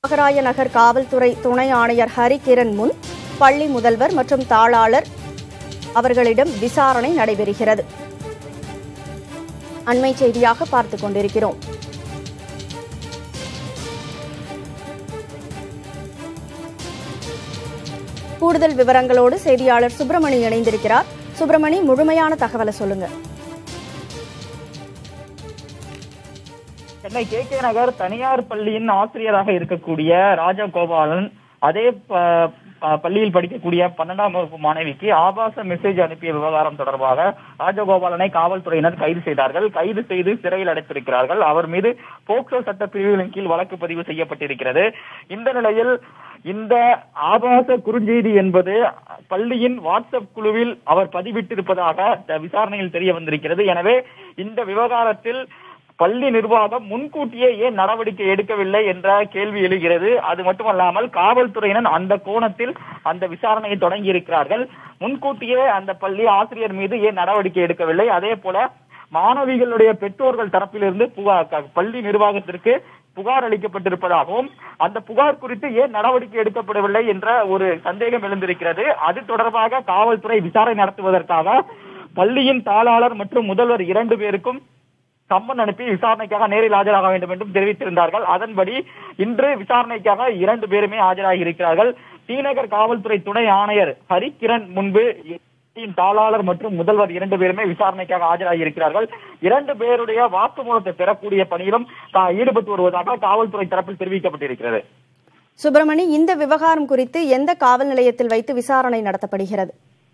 தியாகராய நகர் காவல்துறை துணை ஆணையர் ஹரிகிரண் முன் பள்ளி முதல்வர் மற்றும் தாளாளர் அவர்களிடம் விசாரணை நடைபெறுகிறது அண்மை செய்தியாக பார்த்துக் கொண்டிருக்கிறோம் கூடுதல் விவரங்களோடு செய்தியாளர் சுப்பிரமணி இணைந்திருக்கிறார் சுப்பிரமணி முழுமையான தகவலை சொல்லுங்க சென்னை கே கே நகர் தனியார் பள்ளியின் ஆசிரியராக இருக்கக்கூடிய ராஜகோபாலன் அதே ப- ப- பள்ளியில் படிக்கக்கூடிய பன்னெண்டாம் வகுப்பு மாணவிக்கு ஆபாச மெசேஜ் அனுப்பிய விவகாரம் தொடர்பாக ராஜகோபாலனை காவல்துறையினர் கைது செய்தார்கள் கைது செய்து சிறையில் அடைத்திருக்கிறார்கள் அவர் மீது போக்சோ சட்ட பிரிவுகளின் கீழ் வழக்கு பதிவு செய்யப்பட்டிருக்கிறது இந்த நிலையில் இந்த ஆபாச குறுஞ்செய்தி என்பது பள்ளியின் வாட்ஸ்அப் குழுவில் அவர் பதிவிட்டிருப்பதாக த- விசாரணையில் தெரிய வந்திருக்கிறது எனவே இந்த விவகாரத்தில் பள்ளி நிர்வாகம் முன்கூட்டியே ஏன் நடவடிக்கை எடுக்கவில்லை என்ற கேள்வி எழுகிறது அது மட்டுமல்லாமல் காவல்துறையினர் அந்த கோணத்தில் அந்த விசாரணையை தொடங்கி இருக்கிறார்கள் முன்கூட்டியே அந்த பள்ளி ஆசிரியர் மீது ஏன் நடவடிக்கை எடுக்கவில்லை அதே போல மாணவிகளுடைய பெற்றோர்கள் தரப்பிலிருந்து புகார் க- பள்ளி நிர்வாகத்திற்கு புகார் அளிக்கப்பட்டிருப்பதாகவும் அந்த புகார் குறித்து ஏன் நடவடிக்கை எடுக்கப்படவில்லை என்ற ஒரு சந்தேகம் எழுந்திருக்கிறது அது தொடர்பாக காவல்துறை விசாரணை நடத்துவதற்காக பள்ளியின் தாளாளர் மற்றும் முதல்வர் இரண்டு பேருக்கும் சம்மன் அனுப்பி விசாரணைக்காக நேரில் ஆஜராக வேண்டும் என்றும் தெரிவித்திருந்தார்கள் அதன்படி இன்று விசாரணைக்காக இரண்டு பேருமே ஆஜராகி இருக்கிறார்கள் டிநகர் காவல்துறை துணை ஆணையர் ஹரிகிரண் முன்பு பள்ளியின் தாளாளர் மற்றும் முதல்வர் இரண்டு பேருமே விசாரணைக்காக ஆஜராகி இருக்கிறார்கள் இரண்டு பேருடைய வாக்குமூலத்தை பெறக்கூடிய பணியிலும் தா- ஈடுபட்டு வருவதாக காவல்துறை தரப்பில் தெரிவிக்கப்பட்டிருக்கிறது சுப்பிரமணி இந்த விவகாரம் குறித்து எந்த காவல் நிலையத்தில் வைத்து விசாரணை நடத்தப்படுகிறது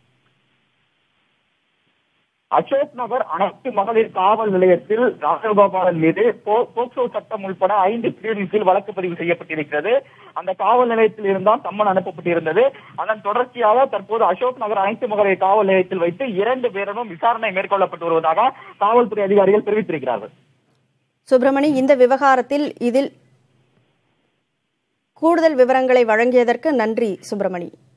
அசோக் நகர் அனைத்து மகளிர் காவல் நிலையத்தில் ராஜகோபாலன் மீது போ- போக்சோ சட்டம் உட்பட ஐந்து பிரிவின் கீழ் வழக்கு பதிவு செய்யப்பட்டிருக்கிறது அந்த காவல் நிலையத்தில் இருந்தால் சம்மன் அனுப்பப்பட்டிருந்தது அதன் தொடர்ச்சியாக தற்போது அசோக் நகர் அனைத்து மகளிர் காவல் நிலையத்தில் வைத்து இரண்டு பேரிடம் விசாரணை மேற்கொள்ளப்பட்டு வருவதாக காவல்துறை அதிகாரிகள் தெரிவித்திருக்கிறார்கள் சுப்பிரமணி இந்த விவகாரத்தில் இதில் கூடுதல் விவரங்களை வழங்கியதற்கு நன்றி சுப்பிரமணி